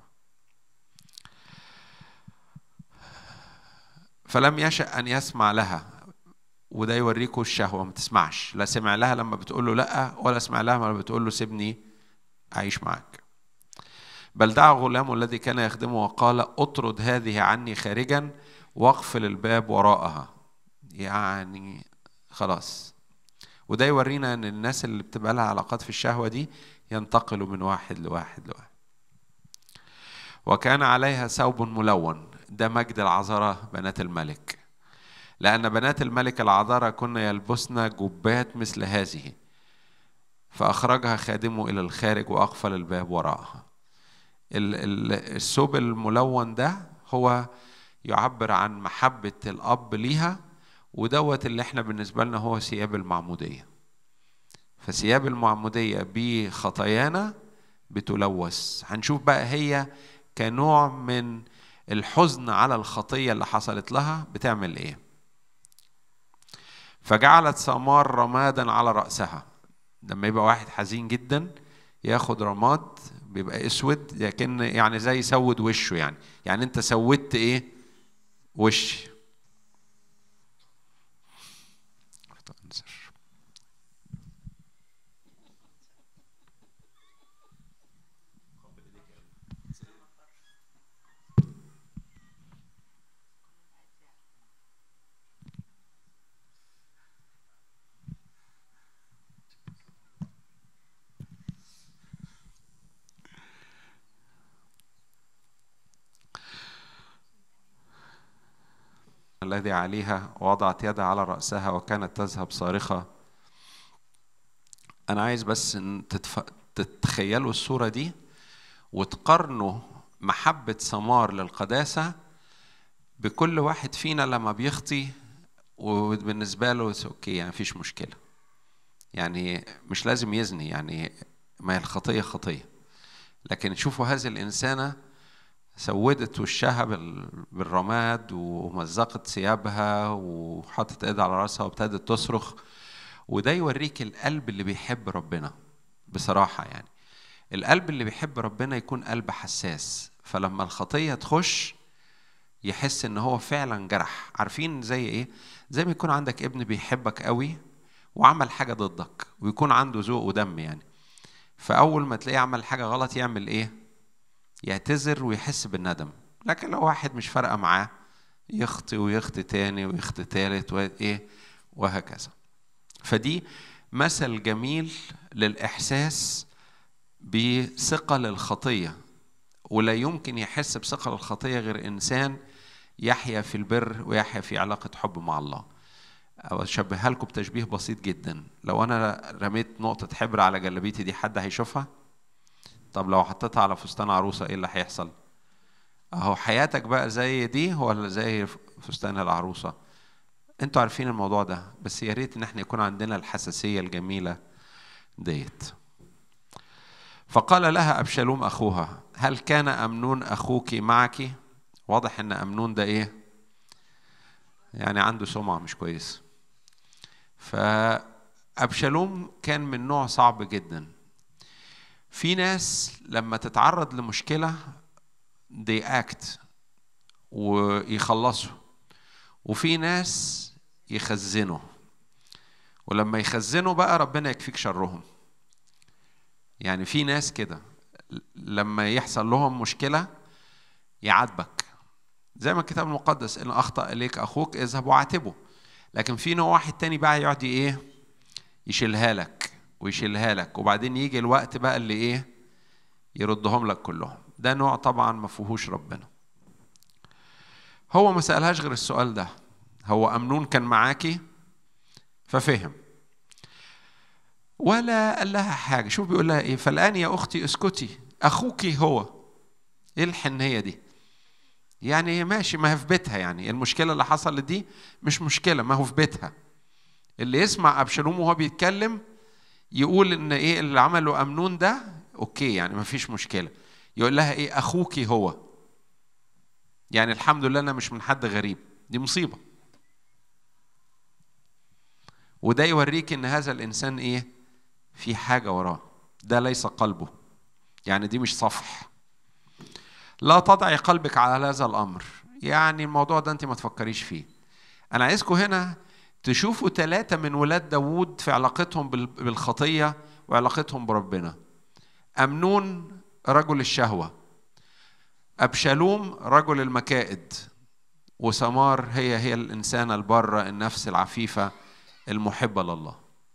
فلم يشأ أن يسمع لها وده يوريكم الشهوة ما تسمعش لا سمع لها لما بتقول له لأ ولا سمع لها لما بتقول له سيبني أعيش معك بل دعا غلامه الذي كان يخدمه وقال اطرد هذه عني خارجا واقفل الباب وراءها يعني خلاص وده يورينا ان الناس اللي بتبقى لها علاقات في الشهوه دي ينتقلوا من واحد لواحد لواحد وكان عليها ثوب ملون ده مجد العذراء بنات الملك لأن بنات الملك العذراء كن يلبسن جبات مثل هذه فأخرجها خادمه إلى الخارج وأقفل الباب وراءها الثوب الملون ده هو يعبر عن محبة الأب ليها ودوت اللي احنا بالنسبة لنا هو ثياب المعمودية فثياب المعمودية بخطايانا بتلوث هنشوف بقى هي كنوع من الحزن على الخطية اللي حصلت لها بتعمل ايه فجعلت سمار رمادا على رأسها لما يبقى واحد حزين جدا ياخد رماد بيبقى اسود لكن يعني زي يسود وشه يعني يعني انت سودت ايه وش انذر الذي عليها ووضعت يدها على رأسها وكانت تذهب صارخة أنا عايز بس إن تتف... تتخيلوا الصورة دي وتقارنوا محبة سمار للقداسة بكل واحد فينا لما بيخطي وبالنسبة له اوكي يعني مفيش مشكلة يعني مش لازم يزني يعني ما هي الخطية خطية لكن شوفوا هذه الإنسانة سودت وشها بالرماد ومزقت ثيابها وحطت ايدها على راسها وابتدت تصرخ وده يوريك القلب اللي بيحب ربنا بصراحة يعني القلب اللي بيحب ربنا يكون قلب حساس فلما الخطية تخش يحس ان هو فعلا جرح عارفين زي ايه زي ما يكون عندك ابن بيحبك قوي وعمل حاجة ضدك ويكون عنده ذوق ودم يعني فأول ما تلاقيه عمل حاجة غلط يعمل إيه؟ يعتذر ويحس بالندم لكن لو واحد مش فارقه معاه يخطي ويخطي تاني ويخطي تالت وايه وهكذا فدي مثل جميل للاحساس بثقل الخطيه ولا يمكن يحس بثقل الخطيه غير انسان يحيا في البر ويحيا في علاقه حب مع الله أو أشبهها لكم بتشبيه بسيط جدا لو أنا رميت نقطة حبر على جلابيتي دي حد هيشوفها؟ طب لو حطيتها على فستان عروسة ايه اللي هيحصل؟ اهو حياتك بقى زي دي ولا زي فستان العروسة؟ انتوا عارفين الموضوع ده بس يا ريت ان احنا يكون عندنا الحساسية الجميلة ديت. فقال لها أبشالوم أخوها هل كان أمنون أخوك معك؟ واضح إن أمنون ده إيه؟ يعني عنده سمعة مش كويس. فأبشالوم كان من نوع صعب جدا في ناس لما تتعرض لمشكلة they act ويخلصوا وفي ناس يخزنوا ولما يخزنوا بقى ربنا يكفيك شرهم يعني في ناس كده لما يحصل لهم مشكلة يعاتبك زي ما الكتاب المقدس إن أخطأ إليك أخوك اذهب وعاتبه لكن في نوع واحد تاني بقى يقعد إيه يشيلها لك ويشيلها لك وبعدين يجي الوقت بقى اللي ايه يردهم لك كلهم ده نوع طبعا ما فيهوش ربنا هو ما سألهاش غير السؤال ده هو أمنون كان معاكي ففهم ولا قال لها حاجة شوف بيقول لها إيه فالآن يا أختي اسكتي أخوك هو إيه الحنية دي يعني ماشي ما هي في بيتها يعني المشكلة اللي حصلت دي مش مشكلة ما هو في بيتها اللي يسمع أبشالوم وهو بيتكلم يقول ان ايه اللي عمله امنون ده اوكي يعني ما فيش مشكله يقول لها ايه اخوك هو يعني الحمد لله انا مش من حد غريب دي مصيبه وده يوريك ان هذا الانسان ايه في حاجه وراه ده ليس قلبه يعني دي مش صفح لا تضعي قلبك على هذا الامر يعني الموضوع ده انت ما تفكريش فيه انا عايزكم هنا تشوفوا ثلاثة من ولاد داوود في علاقتهم بالخطية وعلاقتهم بربنا أمنون رجل الشهوة أبشالوم رجل المكائد وسمار هي هي الإنسانة البارة النفس العفيفة المحبة لله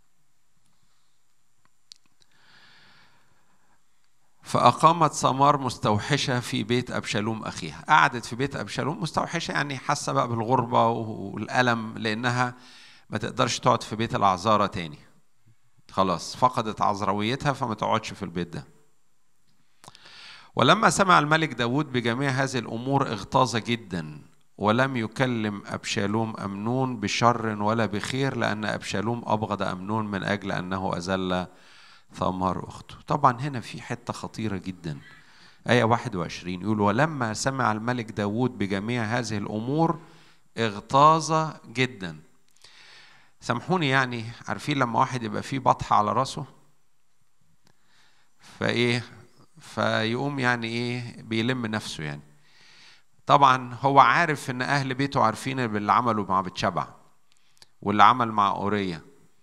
فأقامت سمار مستوحشة في بيت أبشالوم أخيها قعدت في بيت أبشالوم مستوحشة يعني حاسة بقى بالغربة والألم لأنها ما تقدرش تقعد في بيت العذارة تاني خلاص فقدت عذراويتها فما تقعدش في البيت ده ولما سمع الملك داود بجميع هذه الأمور اغتاظ جدا ولم يكلم أبشالوم أمنون بشر ولا بخير لأن أبشالوم أبغض أمنون من أجل أنه أذل ثمار أخته طبعا هنا في حتة خطيرة جدا آية 21 يقول ولما سمع الملك داود بجميع هذه الأمور اغتاظ جدا سامحوني يعني عارفين لما واحد يبقى فيه بطحة على راسه فإيه فيقوم يعني إيه بيلم نفسه يعني طبعا هو عارف إن أهل بيته عارفين باللي عمله مع بتشبع واللي عمل مع أورية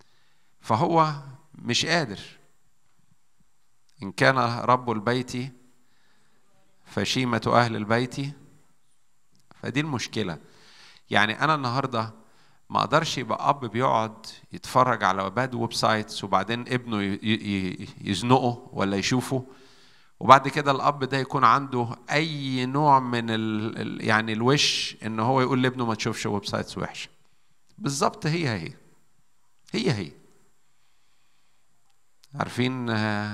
فهو مش قادر إن كان رب البيت فشيمة أهل البيت فدي المشكلة يعني أنا النهاردة ما أقدرش يبقى أب بيقعد يتفرج على باد ويب سايتس وبعدين ابنه يزنقه ولا يشوفه وبعد كده الأب ده يكون عنده أي نوع من ال يعني الوش إن هو يقول لابنه ما تشوفش ويب سايتس وحشة بالظبط هي هي هي هي عارفين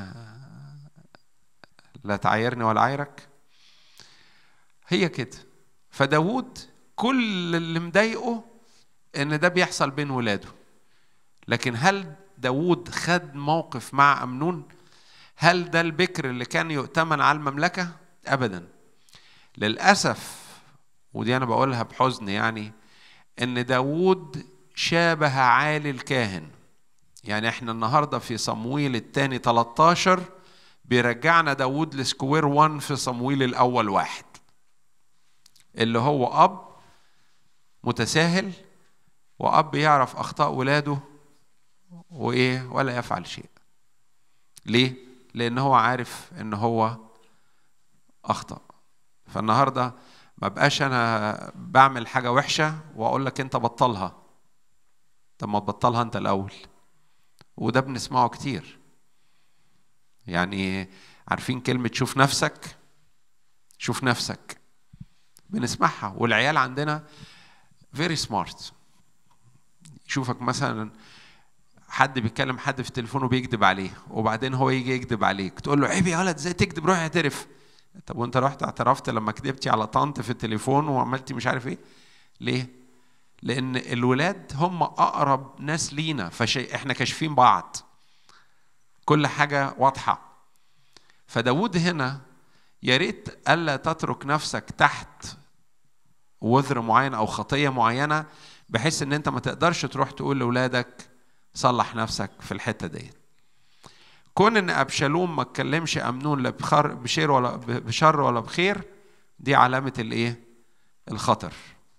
لا تعايرني ولا عايرك هي كده فداود كل اللي مضايقه ان ده بيحصل بين ولاده لكن هل داود خد موقف مع امنون هل ده البكر اللي كان يؤتمن على المملكه ابدا للاسف ودي انا بقولها بحزن يعني ان داود شابه عالي الكاهن يعني احنا النهارده في صمويل الثاني 13 بيرجعنا داود لسكوير 1 في صمويل الاول واحد اللي هو اب متساهل واب يعرف اخطاء ولاده وايه ولا يفعل شيء ليه لان هو عارف ان هو اخطا فالنهارده ما بقاش انا بعمل حاجه وحشه واقول لك انت بطلها طب ما تبطلها انت الاول وده بنسمعه كتير يعني عارفين كلمه شوف نفسك شوف نفسك بنسمعها والعيال عندنا فيري سمارت يشوفك مثلا حد بيتكلم حد في تليفونه بيكذب عليه وبعدين هو يجي يكذب عليك تقول له عيب يا ولد ازاي تكذب روح اعترف طب وانت رحت اعترفت لما كذبتي على طنط في التليفون وعملتي مش عارف ايه ليه لان الولاد هم اقرب ناس لينا فشي احنا كاشفين بعض كل حاجه واضحه فداود هنا يا ريت الا تترك نفسك تحت وذر معين او خطيه معينه بحيث ان انت ما تقدرش تروح تقول لاولادك صلح نفسك في الحته ديت كون ان ابشالوم ما اتكلمش امنون لا بخير بشير ولا بشر ولا بخير دي علامه الايه الخطر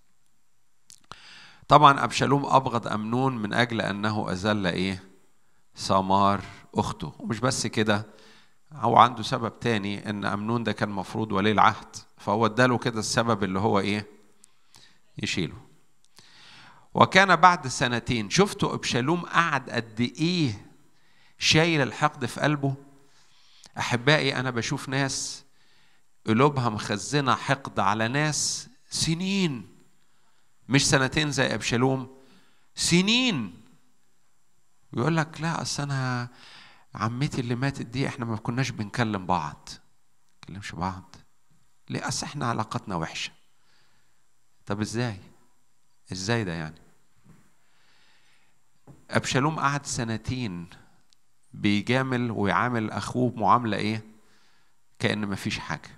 طبعا ابشالوم ابغض امنون من اجل انه اذل ايه سمار اخته ومش بس كده هو عنده سبب تاني ان امنون ده كان مفروض ولي العهد فهو اداله كده السبب اللي هو ايه يشيله وكان بعد سنتين شفتوا ابشالوم قعد قد ايه شايل الحقد في قلبه احبائي انا بشوف ناس قلوبها مخزنه حقد على ناس سنين مش سنتين زي ابشالوم سنين يقول لك لا اصل انا عمتي اللي ماتت دي احنا ما كناش بنكلم بعض نكلمش بعض ليه اصل احنا علاقتنا وحشه طب ازاي ازاي ده يعني ابشالوم قعد سنتين بيجامل ويعامل اخوه معامله ايه كان مفيش حاجه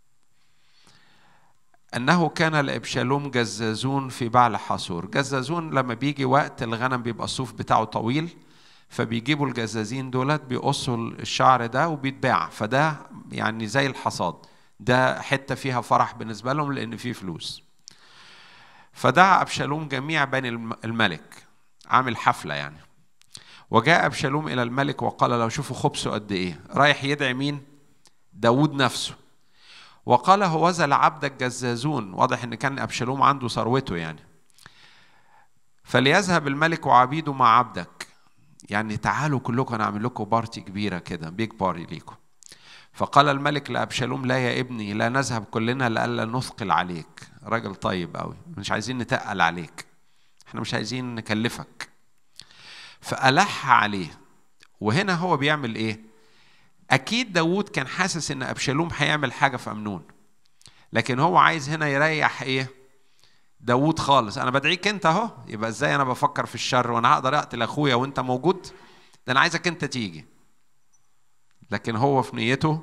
انه كان لابشالوم جزازون في بعل حصور جزازون لما بيجي وقت الغنم بيبقى الصوف بتاعه طويل فبيجيبوا الجزازين دولت بيقصوا الشعر ده وبيتباع فده يعني زي الحصاد ده حته فيها فرح بالنسبه لهم لان فيه فلوس فدعا ابشالوم جميع بني الملك عامل حفله يعني وجاء ابشالوم الى الملك وقال له شوفوا خبزه قد ايه رايح يدعي مين داود نفسه وقال هوذا لعبدك جزازون واضح ان كان ابشالوم عنده ثروته يعني فليذهب الملك وعبيده مع عبدك يعني تعالوا كلكم انا اعمل لكم بارتي كبيره كده بيج باري ليكم فقال الملك لابشالوم لا يا ابني لا نذهب كلنا لئلا نثقل عليك راجل طيب قوي مش عايزين نتقل عليك احنا مش عايزين نكلفك فألح عليه وهنا هو بيعمل ايه اكيد داوود كان حاسس ان ابشالوم هيعمل حاجه في امنون لكن هو عايز هنا يريح ايه داوود خالص انا بدعيك انت اهو يبقى ازاي انا بفكر في الشر وانا هقدر اقتل اخويا وانت موجود ده انا عايزك انت تيجي لكن هو في نيته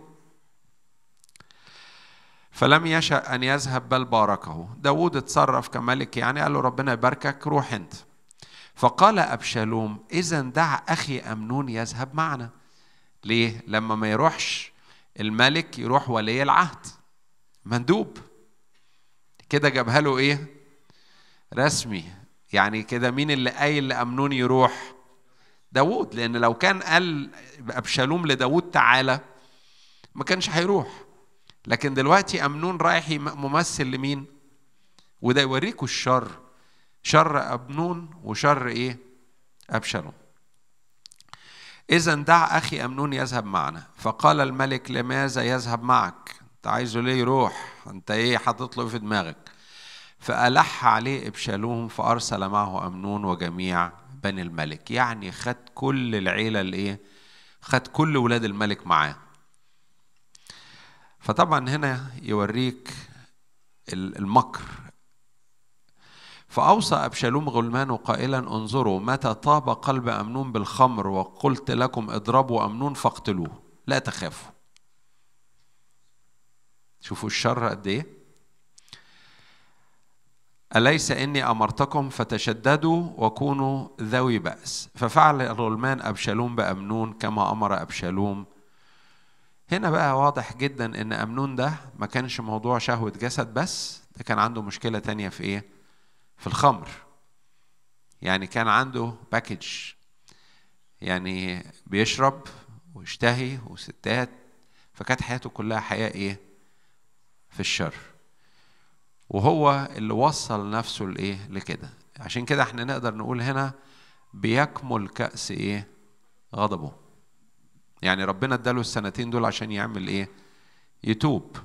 فلم يشأ أن يذهب بل باركه داود اتصرف كملك يعني قال له ربنا يباركك روح أنت فقال أبشالوم إذا دع أخي أمنون يذهب معنا ليه؟ لما ما يروحش الملك يروح ولي العهد مندوب كده جابها له ايه؟ رسمي يعني كده مين اللي قايل لأمنون يروح؟ داوود لان لو كان قال ابشالوم لداوود تعالى ما كانش هيروح لكن دلوقتي امنون رايح ممثل لمين وده يوريكوا الشر شر ابنون وشر ايه ابشالوم اذا دع اخي امنون يذهب معنا فقال الملك لماذا يذهب معك انت عايزه ليه يروح انت ايه حاطط له في دماغك فألح عليه إبشالوم فأرسل معه أمنون وجميع بني الملك يعني خد كل العيلة الإيه خد كل ولاد الملك معاه فطبعا هنا يوريك المكر فأوصى أبشالوم غلمان قائلا انظروا متى طاب قلب أمنون بالخمر وقلت لكم اضربوا أمنون فاقتلوه لا تخافوا شوفوا الشر قد إيه أليس إني أمرتكم فتشددوا وكونوا ذوي بأس ففعل الغلمان أبشالوم بأمنون كما أمر أبشالوم هنا بقى واضح جدا إن أمنون ده ما كانش موضوع شهوة جسد بس ده كان عنده مشكلة تانية في إيه؟ في الخمر يعني كان عنده باكج يعني بيشرب ويشتهي وستات فكانت حياته كلها حياة إيه؟ في الشر وهو اللي وصل نفسه لايه لكده عشان كده احنا نقدر نقول هنا بيكمل كأس ايه غضبه يعني ربنا اداله السنتين دول عشان يعمل ايه يتوب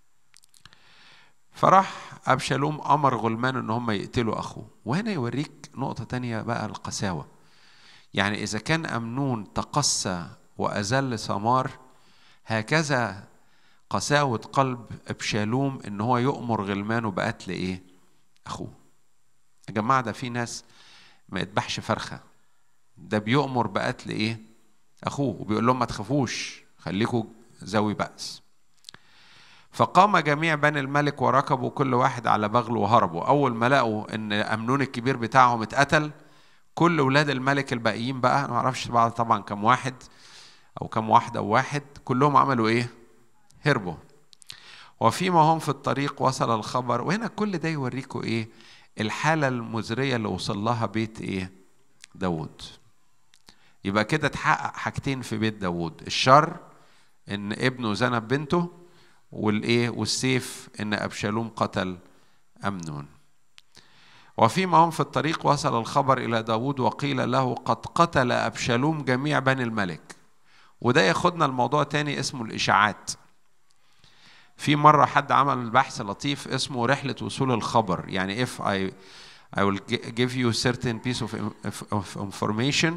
فراح أبشالوم أمر غلمان إن هم يقتلوا أخوه وهنا يوريك نقطة تانية بقى القساوة يعني إذا كان أمنون تقسى وأذل ثمار هكذا قساوة قلب أبشالوم إن هو يؤمر غلمانه بقتل إيه؟ أخوه. يا جماعة ده في ناس ما يذبحش فرخة. ده بيؤمر بقتل إيه؟ أخوه وبيقول لهم ما تخافوش خليكوا ذوي بأس. فقام جميع بني الملك وركبوا كل واحد على بغل وهربوا، أول ما لقوا إن أمنون الكبير بتاعهم اتقتل كل ولاد الملك الباقيين بقى ما اعرفش بعض طبعا كم واحد او كم واحده او واحد كلهم عملوا ايه؟ هربوا وفيما هم في الطريق وصل الخبر وهنا كل ده يوريكوا ايه الحالة المزرية اللي وصل لها بيت ايه داود يبقى كده اتحقق حاجتين في بيت داود الشر ان ابنه زنى بنته والايه والسيف ان ابشالوم قتل امنون وفيما هم في الطريق وصل الخبر الى داود وقيل له قد قتل ابشالوم جميع بني الملك وده ياخدنا الموضوع تاني اسمه الاشاعات في مرة حد عمل بحث لطيف اسمه رحلة وصول الخبر يعني if I I will give you certain piece of, of information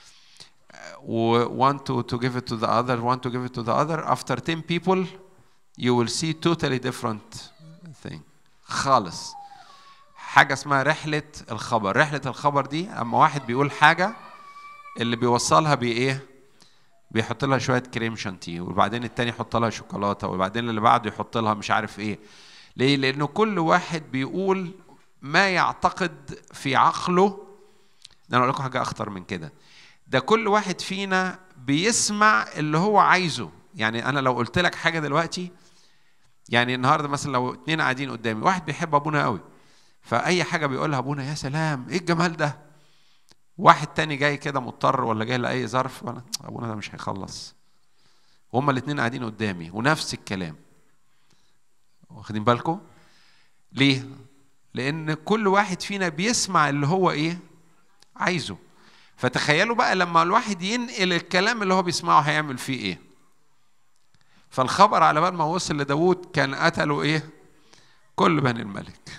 want to, to give it to the other want to give it to the other after 10 people you will see totally different thing خالص حاجة اسمها رحلة الخبر رحلة الخبر دي أما واحد بيقول حاجة اللي بيوصلها بإيه بيحط لها شويه كريم شانتيه وبعدين التاني يحط لها شوكولاته وبعدين اللي بعده يحط لها مش عارف ايه ليه لانه كل واحد بيقول ما يعتقد في عقله ده انا اقول لكم حاجه اخطر من كده ده كل واحد فينا بيسمع اللي هو عايزه يعني انا لو قلت لك حاجه دلوقتي يعني النهارده مثلا لو اتنين قاعدين قدامي واحد بيحب ابونا قوي فاي حاجه بيقولها ابونا يا سلام ايه الجمال ده واحد تاني جاي كده مضطر ولا جاي لاي ظرف وانا ابونا ده مش هيخلص وهما الاثنين قاعدين قدامي ونفس الكلام واخدين بالكم ليه لان كل واحد فينا بيسمع اللي هو ايه عايزه فتخيلوا بقى لما الواحد ينقل الكلام اللي هو بيسمعه هيعمل فيه ايه فالخبر على بال ما وصل لداود كان قتلوا ايه كل بني الملك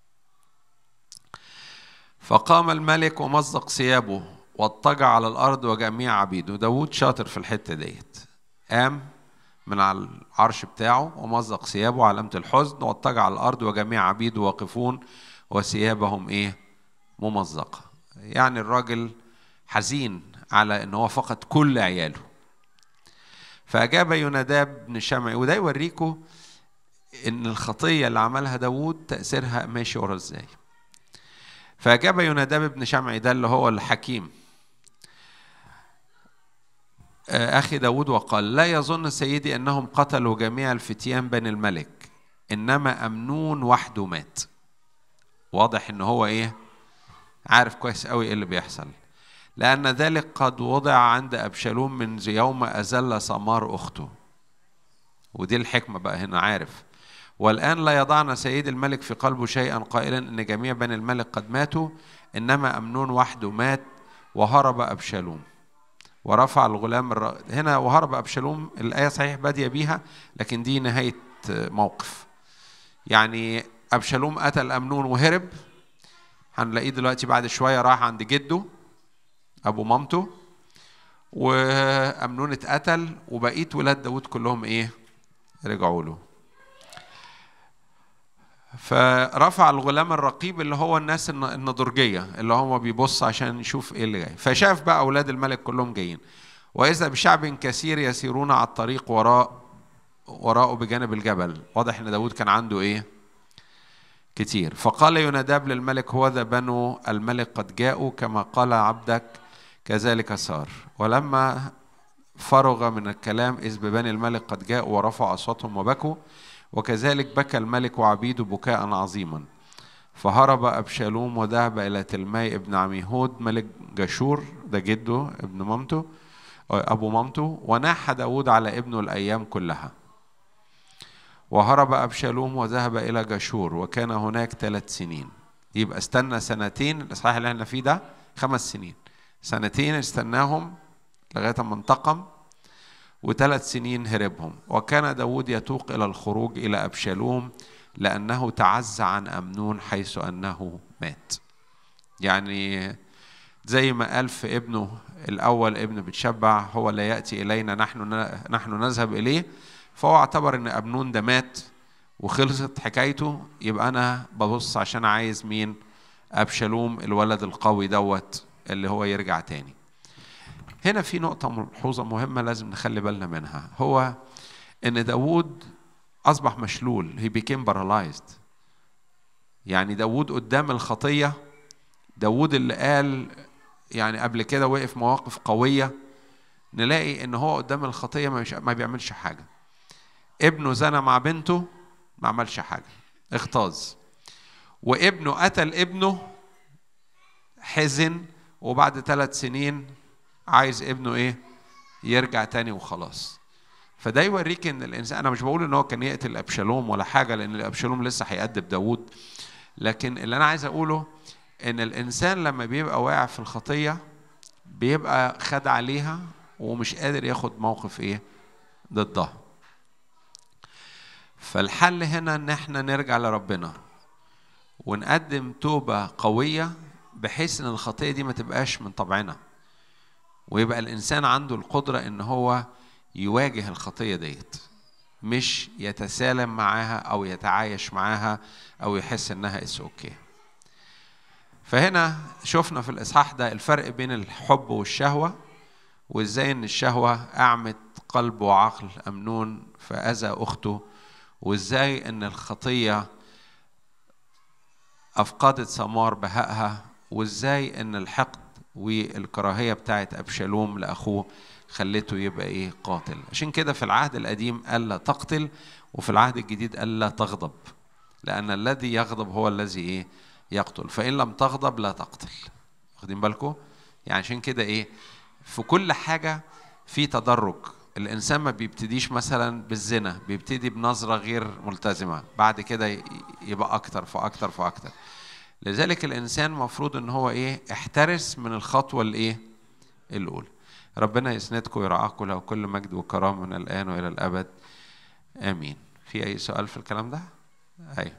فقام الملك ومزق ثيابه واضطجع على الارض وجميع عبيده داود شاطر في الحته ديت قام من على العرش بتاعه ومزق ثيابه علامة الحزن واضطجع على الأرض وجميع عبيده واقفون وثيابهم إيه؟ ممزقة. يعني الراجل حزين على إن هو فقد كل عياله. فأجاب يوناداب بن شمعي وده يوريكوا إن الخطية اللي عملها داود تأثيرها ماشي ورا إزاي. فأجاب يوناداب بن شمعي ده اللي هو الحكيم أخي داود وقال لا يظن سيدي أنهم قتلوا جميع الفتيان بني الملك إنما أمنون وحده مات واضح إن هو إيه عارف كويس قوي إيه اللي بيحصل لأن ذلك قد وضع عند أبشالوم منذ يوم أزل سمار أخته ودي الحكمة بقى هنا عارف والآن لا يضعنا سيد الملك في قلبه شيئا قائلا إن جميع بني الملك قد ماتوا إنما أمنون وحده مات وهرب أبشالوم ورفع الغلام الر... هنا وهرب أبشالوم الآية صحيح بادية بيها لكن دي نهاية موقف يعني أبشالوم قتل أمنون وهرب هنلاقيه دلوقتي بعد شوية راح عند جده أبو مامته وأمنون اتقتل وبقية ولاد داود كلهم إيه رجعوا له فرفع الغلام الرقيب اللي هو الناس النضرجية اللي هو بيبص عشان يشوف ايه اللي جاي فشاف بقى أولاد الملك كلهم جايين وإذا بشعب كثير يسيرون على الطريق وراء وراءه بجانب الجبل واضح ان داود كان عنده ايه كتير فقال يوناداب للملك هوذا بنو الملك قد جاءوا كما قال عبدك كذلك صار ولما فرغ من الكلام إذ ببني الملك قد جاءوا ورفعوا أصواتهم وبكوا وكذلك بكى الملك وعبيده بكاء عظيما فهرب أبشالوم وذهب إلى تلمي ابن عميهود ملك جشور ده جده ابن مامته أبو مامته وناح داود على ابنه الأيام كلها وهرب أبشالوم وذهب إلى جشور وكان هناك ثلاث سنين يبقى استنى سنتين الإصحاح اللي احنا فيه ده خمس سنين سنتين استناهم لغاية ما انتقم وثلاث سنين هربهم وكان داود يتوق إلى الخروج إلى أبشالوم لأنه تعزى عن أمنون حيث أنه مات يعني زي ما قال في ابنه الأول ابن بتشبع هو لا يأتي إلينا نحن نحن نذهب إليه فهو اعتبر إن أبنون ده مات وخلصت حكايته يبقى أنا ببص عشان عايز مين أبشالوم الولد القوي دوت اللي هو يرجع تاني هنا في نقطة ملحوظة مهمة لازم نخلي بالنا منها هو إن داوود أصبح مشلول he became paralyzed يعني داوود قدام الخطية داوود اللي قال يعني قبل كده وقف مواقف قوية نلاقي إن هو قدام الخطية ما بيعملش حاجة ابنه زنى مع بنته ما عملش حاجة اغتاظ وابنه قتل ابنه حزن وبعد ثلاث سنين عايز ابنه ايه يرجع تاني وخلاص فده يوريك ان الانسان انا مش بقول ان هو كان يقتل ابشالوم ولا حاجه لان ابشالوم لسه هيأدب داوود لكن اللي انا عايز اقوله ان الانسان لما بيبقى واقع في الخطيه بيبقى خد عليها ومش قادر ياخد موقف ايه ضدها فالحل هنا ان احنا نرجع لربنا ونقدم توبه قويه بحيث ان الخطيه دي ما تبقاش من طبعنا ويبقى الانسان عنده القدره ان هو يواجه الخطيه ديت مش يتسالم معاها او يتعايش معاها او يحس انها اس اوكي فهنا شفنا في الاصحاح ده الفرق بين الحب والشهوه وازاي ان الشهوه اعمت قلب وعقل امنون فاذى اخته وازاي ان الخطيه افقدت ثمار بهائها وازاي ان الحقد والكراهيه بتاعت ابشالوم لاخوه خلته يبقى ايه قاتل عشان كده في العهد القديم قال لا تقتل وفي العهد الجديد قال لا تغضب لان الذي يغضب هو الذي ايه يقتل فان لم تغضب لا تقتل واخدين بالكم يعني عشان كده ايه في كل حاجه في تدرج الانسان ما بيبتديش مثلا بالزنا بيبتدي بنظره غير ملتزمه بعد كده يبقى اكتر فاكتر فاكتر لذلك الانسان المفروض ان هو ايه احترس من الخطوه الايه الاولى ربنا يسندكم ويرعاكم له كل مجد وكرامه من الان والى الابد امين في اي سؤال في الكلام ده ايوه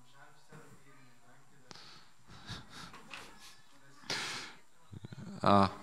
اه